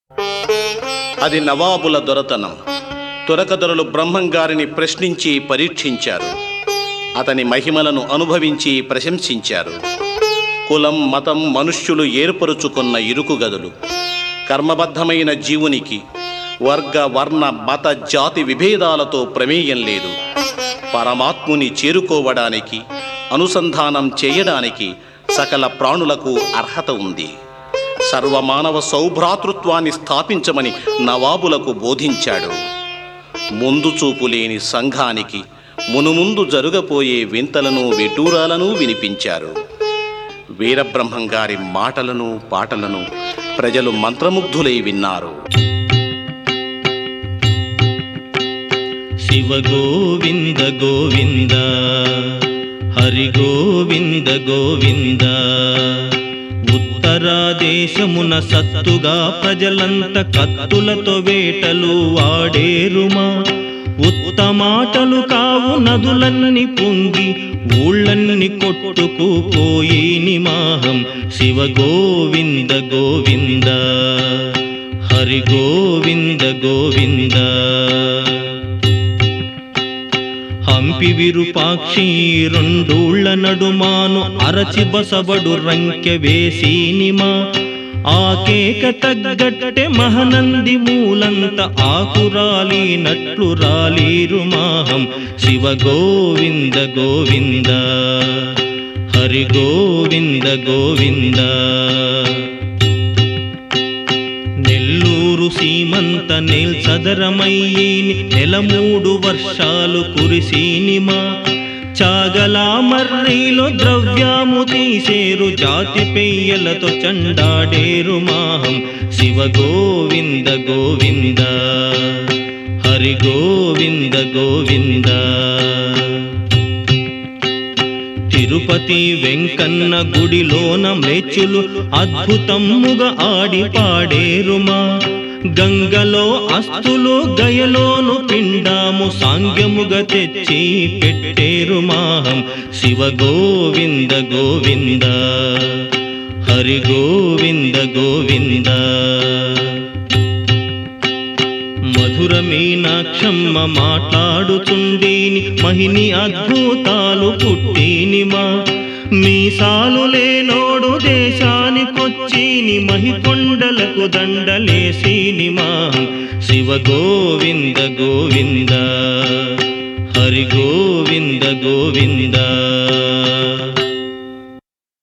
అది నవాబుల దొరతనం తురకదొరలు బ్రహ్మంగారిని ప్రశ్నించి పరీక్షించారు అతని మహిమలను అనుభవించి ప్రశంసించారు కులం మతం మనుష్యులు ఏర్పరుచుకున్న ఇరుకు గదులు కర్మబద్ధమైన జీవునికి వర్గ వర్ణ మత జాతి విభేదాలతో ప్రమేయం లేదు పరమాత్ముని చేరుకోవడానికి అనుసంధానం చేయడానికి సకల ప్రాణులకు అర్హత ఉంది సర్వమానవ సౌభ్రాతృత్వాన్ని స్థాపించమని నవాబులకు బోధించాడు ముందు చూపు లేని సంఘానికి మునుముందు జరుగపోయే వింతలను విటూరాలను వినిపించారు వీరబ్రహ్మం గారి మాటలను పాటలను ప్రజలు మంత్రముగ్ధులై విన్నారు శివ గోవింద గోవింద హరి గోవింద గోవింద ఉత్తరాదేశమున సత్తుగా ప్రజలంత కత్తులతో వేటలు వాడేరుమా ఉత్తమాటలు కావు నదులన్నీ పొంగి ఊళ్ళన్ని కొట్టుకుపోయి నిమాహం శివ గోవింద గోవింద హరి గోవింద గోవింద హంపి విరుపాక్షి రెండూళ్ళ నడుమాను అరచి బసబడు రంకె వేసినిమా ఆ కేక తగ్గట్టె మహనంది మూలంత ఆకురాలి నట్లు రాలీరు మాహం శివ గోవింద గోవింద హరి గోవింద గోవింద నెల్లూరు సీమంత నేల్చదరమయ్యేని నెలమూడు వర్షాలు కురిసీనిమా చాగలా మర్రిలో ద్రవ్యాము తీసేరు జాతి పెయ్యలతో చండాడేరు మాహం శివ గోవింద గోవింద హరి గోవింద గోవింద తిరుపతి వెంకన్న గుడిలోన మేచులు అద్భుతముగా ఆడి పాడేరుమా గంగలో అస్తులు గయలోను పిండాము సాంగ్యముగా తెచ్చి పెట్టేరు మాహం శివ గోవింద గోవింద హరి గోవింద గోవింద మధుర మీనాక్షమ్మ మాట్లాడుచుండీని మహిని అద్భుతాలు పుట్టినిమా మీసాలు లేనోడు దేశానికొచ్చిని మహికొండలకు దండలేసినిమా శివ గోవింద గోవింద హరి గోవింద గోవింద